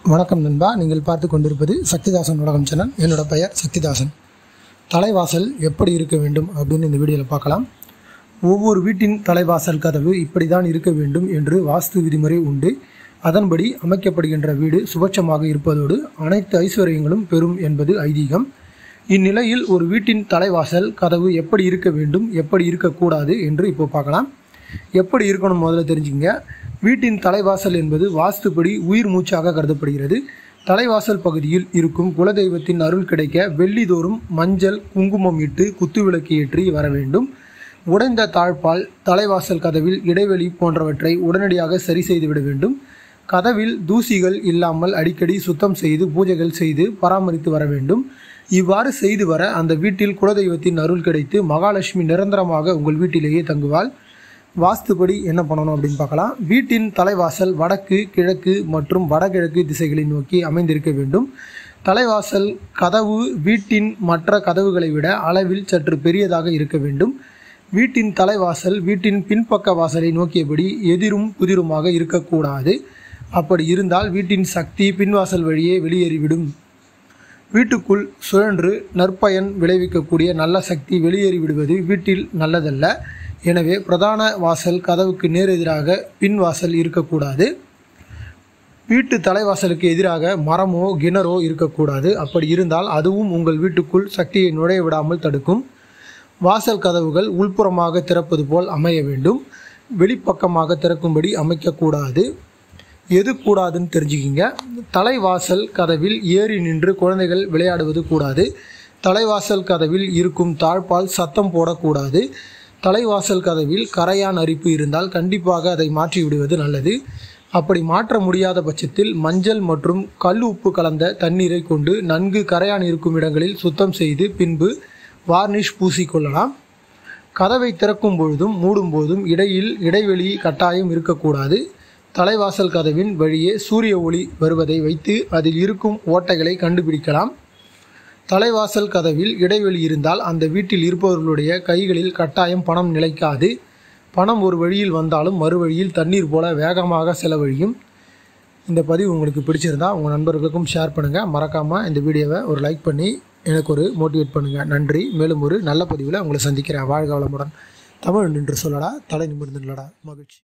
வணக்கம் நண்பா நீங்கள் பார்த்து கொண்டிருப்பது சக்திதாசன் உலகம் சேனல் என்னோட பெயர் சக்திதாசன் தலைவாசல் எப்படி இருக்க வேண்டும் அப்படின்னு இந்த வீடியோவில் பார்க்கலாம் ஒவ்வொரு வீட்டின் தலைவாசல் கதவு இப்படி தான் இருக்க வேண்டும் என்று வாஸ்து விதிமுறை உண்டு அதன்படி அமைக்கப்படுகின்ற வீடு சுபட்சமாக இருப்பதோடு அனைத்து ஐஸ்வர்யங்களும் பெறும் என்பது ஐதீகம் இந்நிலையில் ஒரு வீட்டின் தலைவாசல் கதவு எப்படி இருக்க வேண்டும் எப்படி இருக்கக்கூடாது என்று இப்போ பார்க்கலாம் எப்படி இருக்கணும் முதல்ல தெரிஞ்சுங்க வீட்டின் தலைவாசல் என்பது வாஸ்துப்படி உயிர் மூச்சாக கருதப்படுகிறது தலைவாசல் பகுதியில் இருக்கும் குலதெய்வத்தின் அருள் கிடைக்க வெள்ளிதோறும் மஞ்சள் குங்குமம் இட்டு குத்துவிளக்கு ஏற்றி வர வேண்டும் உடைந்த தாழ்பால் தலைவாசல் கதவில் இடைவெளி போன்றவற்றை உடனடியாக சரி செய்துவிட வேண்டும் கதவில் தூசிகள் இல்லாமல் அடிக்கடி சுத்தம் செய்து பூஜைகள் செய்து பராமரித்து வர வேண்டும் இவ்வாறு செய்து வர அந்த வீட்டில் குலதெய்வத்தின் அருள் கிடைத்து மகாலட்சுமி நிரந்தரமாக உங்கள் வீட்டிலேயே தங்குவாள் வாஸ்துபடி என்ன பண்ணணும் அப்படின்னு பார்க்கலாம் வீட்டின் தலைவாசல் வடக்கு கிழக்கு மற்றும் வடகிழக்கு திசைகளை நோக்கி அமைந்திருக்க வேண்டும் தலைவாசல் கதவு வீட்டின் மற்ற கதவுகளை விட அளவில் சற்று பெரியதாக இருக்க வேண்டும் வீட்டின் தலைவாசல் வீட்டின் பின்பக்க வாசலை நோக்கியபடி எதிரும் புதிருமாக இருக்கக்கூடாது அப்படி இருந்தால் வீட்டின் சக்தி பின்வாசல் வழியே வெளியேறிவிடும் வீட்டுக்குள் சுழன்று நற்பயன் விளைவிக்கக்கூடிய நல்ல சக்தி வெளியேறி விடுவது வீட்டில் நல்லதல்ல எனவே பிரதான வாசல் கதவுக்கு நேரெதிராக பின் வாசல் இருக்கக்கூடாது வீட்டு தலைவாசலுக்கு எதிராக மரமோ கிணறோ இருக்கக்கூடாது அப்படி இருந்தால் அதுவும் உங்கள் வீட்டுக்குள் சக்தியை நுழைய விடாமல் தடுக்கும் வாசல் கதவுகள் உள்புறமாக திறப்பது போல் அமைய வேண்டும் வெளிப்பக்கமாக திறக்கும்படி அமைக்கக்கூடாது எது கூடாதுன்னு தெரிஞ்சுக்கிங்க தலைவாசல் கதவில் ஏறி நின்று குழந்தைகள் விளையாடுவது கூடாது தலைவாசல் கதவில் இருக்கும் தாழ்பால் சத்தம் போடக்கூடாது தலைவாசல் கதவில் கரையான் அரிப்பு இருந்தால் கண்டிப்பாக அதை மாற்றி விடுவது நல்லது அப்படி மாற்ற முடியாத பட்சத்தில் மஞ்சள் மற்றும் கல் உப்பு கலந்த தண்ணீரை கொண்டு நன்கு கரையான் இருக்கும் இடங்களில் சுத்தம் செய்து பின்பு வார்னிஷ் பூசிக்கொள்ளலாம் கதவை திறக்கும் பொழுதும் மூடும் போதும் இடையில் இடைவெளி கட்டாயம் இருக்கக்கூடாது தலைவாசல் கதவின் வழியே சூரிய ஒளி வருவதை வைத்து அதில் இருக்கும் ஓட்டைகளை கண்டுபிடிக்கலாம் தலைவாசல் கதவில் இடைவெளி இருந்தால் அந்த வீட்டில் இருப்பவர்களுடைய கைகளில் கட்டாயம் பணம் நிலைக்காது பணம் ஒரு வழியில் வந்தாலும் மறுவழியில் தண்ணீர் போல வேகமாக செலவழியும் இந்த பதிவு உங்களுக்கு பிடிச்சிருந்தா உங்கள் நண்பர்களுக்கும் ஷேர் பண்ணுங்கள் மறக்காமல் இந்த வீடியோவை ஒரு லைக் பண்ணி எனக்கு ஒரு மோட்டிவேட் பண்ணுங்கள் நன்றி மேலும் ஒரு நல்ல பதிவில் உங்களை சந்திக்கிறேன் வாழ்க வளமுடன் தமிழ் நின்று சொல்லடா தலை நிமிர்ந்து நில்லடா மகிழ்ச்சி